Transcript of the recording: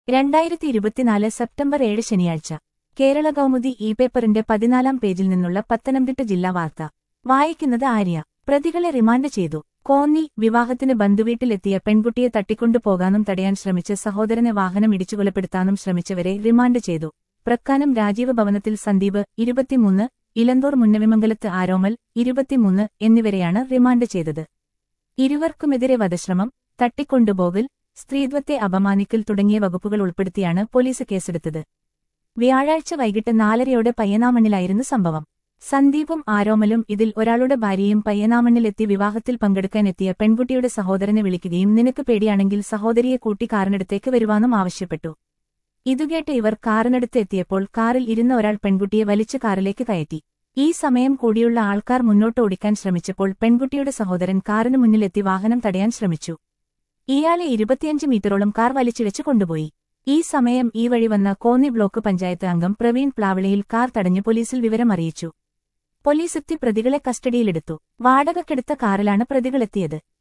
രണ്ടായിരത്തി ഇരുപത്തിനാല് സെപ്റ്റംബർ ഏഴ് ശനിയാഴ്ച കേരള കൗമുദി ഇ പേപ്പറിന്റെ പതിനാലാം പേജിൽ നിന്നുള്ള പത്തനംതിട്ട ജില്ലാ വാർത്ത വായിക്കുന്നത് ആര്യ പ്രതികളെ റിമാൻഡ് ചെയ്തു കോന്നി വിവാഹത്തിന് ബന്ധുവീട്ടിലെത്തിയ പെൺകുട്ടിയെ തട്ടിക്കൊണ്ടുപോകാനും തടയാൻ ശ്രമിച്ച് സഹോദരനെ വാഹനം ഇടിച്ചു കൊലപ്പെടുത്താനും ശ്രമിച്ചവരെ റിമാൻഡ് ചെയ്തു പ്രക്കാനം രാജീവ് ഭവനത്തിൽ സന്ദീപ് ഇരുപത്തിമൂന്ന് ഇലന്തൂർ മുന്നവിമംഗലത്ത് ആരോമൽ ഇരുപത്തിമൂന്ന് എന്നിവരെയാണ് റിമാൻഡ് ചെയ്തത് ഇരുവർക്കുമെതിരെ വധശ്രമം തട്ടിക്കൊണ്ടുപോകൽ സ്ത്രീത്വത്തെ അപമാനിക്കൽ തുടങ്ങിയ വകുപ്പുകൾ ഉൾപ്പെടുത്തിയാണ് പോലീസ് കേസെടുത്തത് വ്യാഴാഴ്ച വൈകിട്ട് നാലരയോടെ പയ്യനാമണ്ണിലായിരുന്നു സംഭവം സന്ദീപും ആരോമലും ഇതിൽ ഒരാളുടെ ഭാര്യയും പയ്യനാമണ്ണിലെത്തി വിവാഹത്തിൽ പങ്കെടുക്കാനെത്തിയ പെൺകുട്ടിയുടെ സഹോദരനെ വിളിക്കുകയും നിനക്ക് പേടിയാണെങ്കിൽ സഹോദരിയെ കൂട്ടി കാറിനടുത്തേക്ക് വരുവാനും ആവശ്യപ്പെട്ടു ഇതുകേട്ട് ഇവർ കാറിനടുത്ത് എത്തിയപ്പോൾ കാറിൽ ഇരുന്ന ഒരാൾ പെൺകുട്ടിയെ വലിച്ചു കാറിലേക്ക് കയറ്റി ഈ സമയം കൂടിയുള്ള ആൾക്കാർ മുന്നോട്ട് ഓടിക്കാൻ ശ്രമിച്ചപ്പോൾ പെൺകുട്ടിയുടെ സഹോദരൻ കാറിന് മുന്നിലെത്തി വാഹനം തടയാൻ ശ്രമിച്ചു ഇയാളെ ഇരുപത്തിയഞ്ച് മീറ്ററോളം കാർ വലിച്ചിഴച്ചു കൊണ്ടുപോയി ഈ സമയം ഈ വഴി വന്ന കോന്നി ബ്ലോക്ക് പഞ്ചായത്ത് അംഗം പ്രവീൺ പ്ലാവിളയിൽ കാർ തടഞ്ഞ് പോലീസിൽ വിവരമറിയിച്ചു പോലീസ് എത്തി പ്രതികളെ കസ്റ്റഡിയിലെടുത്തു വാടകക്കെടുത്ത കാറിലാണ് പ്രതികളെത്തിയത്